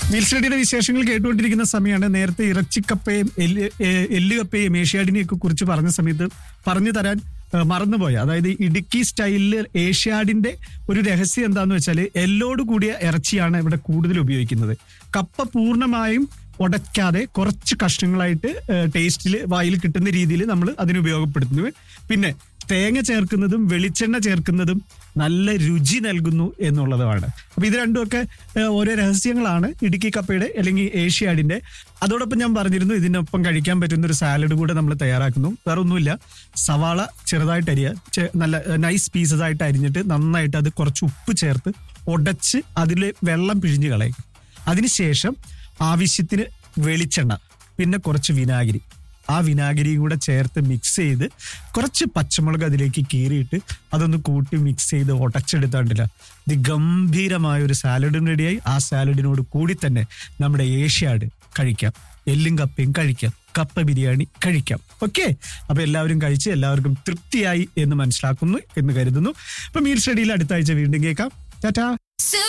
മീൽസ്റ്റഡിയുടെ വിശേഷങ്ങൾ കേട്ടുകൊണ്ടിരിക്കുന്ന സമയമാണ് നേരത്തെ ഇറച്ചിക്കപ്പയും എല്ല് ഏ- എല്ലുകപ്പയും ഏഷ്യാഡിനെയൊക്കെ കുറിച്ച് പറഞ്ഞ സമയത്ത് പറഞ്ഞു തരാൻ ഏ, മറന്നുപോയ അതായത് ഇടുക്കി സ്റ്റൈലില് ഏഷ്യാഡിന്റെ ഒരു രഹസ്യം എന്താന്ന് വെച്ചാൽ എല്ലോട് കൂടിയ ഇറച്ചിയാണ് ഇവിടെ കൂടുതൽ ഉപയോഗിക്കുന്നത് കപ്പ പൂർണ്ണമായും ഉടയ്ക്കാതെ കുറച്ച് കഷ്ണങ്ങളായിട്ട് ടേസ്റ്റിൽ വായിൽ കിട്ടുന്ന രീതിയിൽ നമ്മൾ അതിന് ഉപയോഗപ്പെടുത്തുന്നു പിന്നെ തേങ്ങ ചേർക്കുന്നതും വെളിച്ചെണ്ണ ചേർക്കുന്നതും നല്ല രുചി നൽകുന്നു എന്നുള്ളതുമാണ് അപ്പൊ ഇത് രണ്ടുമൊക്കെ ഏഹ്, ഓരോ രഹസ്യങ്ങളാണ് ഇടുക്കി കപ്പയുടെ അല്ലെങ്കിൽ ഏഷ്യാഡിന്റെ അതോടൊപ്പം ഞാൻ പറഞ്ഞിരുന്നു ഇതിനൊപ്പം കഴിക്കാൻ പറ്റുന്ന ഒരു സാലഡ് കൂടെ നമ്മൾ തയ്യാറാക്കുന്നു വേറെ ഒന്നുമില്ല സവാള ചെറുതായിട്ട് അരിയുക ചെ- നല്ല നൈസ് പീസസ് ആയിട്ട് അരിഞ്ഞിട്ട് നന്നായിട്ട് അത് കുറച്ച് ഉപ്പ് ചേർത്ത് ഉടച്ച് അതിൽ വെള്ളം പിഴിഞ്ഞ് കളയും അതിനുശേഷം ആവശ്യത്തിന് വെളിച്ചെണ്ണ പിന്നെ കുറച്ച് വിനാഗിരി ആ വിനാഗിരിയും കൂടെ ചേർത്ത് മിക്സ് ചെയ്ത് കുറച്ച് പച്ചമുളക് അതിലേക്ക് കീറിയിട്ട് അതൊന്ന് കൂട്ടി മിക്സ് ചെയ്ത് ഉടച്ചെടുത്താണ്ടില്ല ഇത് ഗംഭീരമായ ഒരു സാലഡും റെഡിയായി ആ സാലഡിനോട് കൂടി തന്നെ നമ്മുടെ ഏഷ്യാഡ് കഴിക്കാം എല്ലും കപ്പയും കഴിക്കാം കപ്പ ബിരിയാണി കഴിക്കാം ഓക്കെ അപ്പൊ എല്ലാവരും കഴിച്ച് എല്ലാവർക്കും തൃപ്തിയായി എന്ന് മനസ്സിലാക്കുന്നു എന്ന് കരുതുന്നു അപ്പൊ മീൽ സ്റ്റഡിയിൽ അടുത്ത ആഴ്ച വീണ്ടും കേൾക്കാം ടാറ്റാ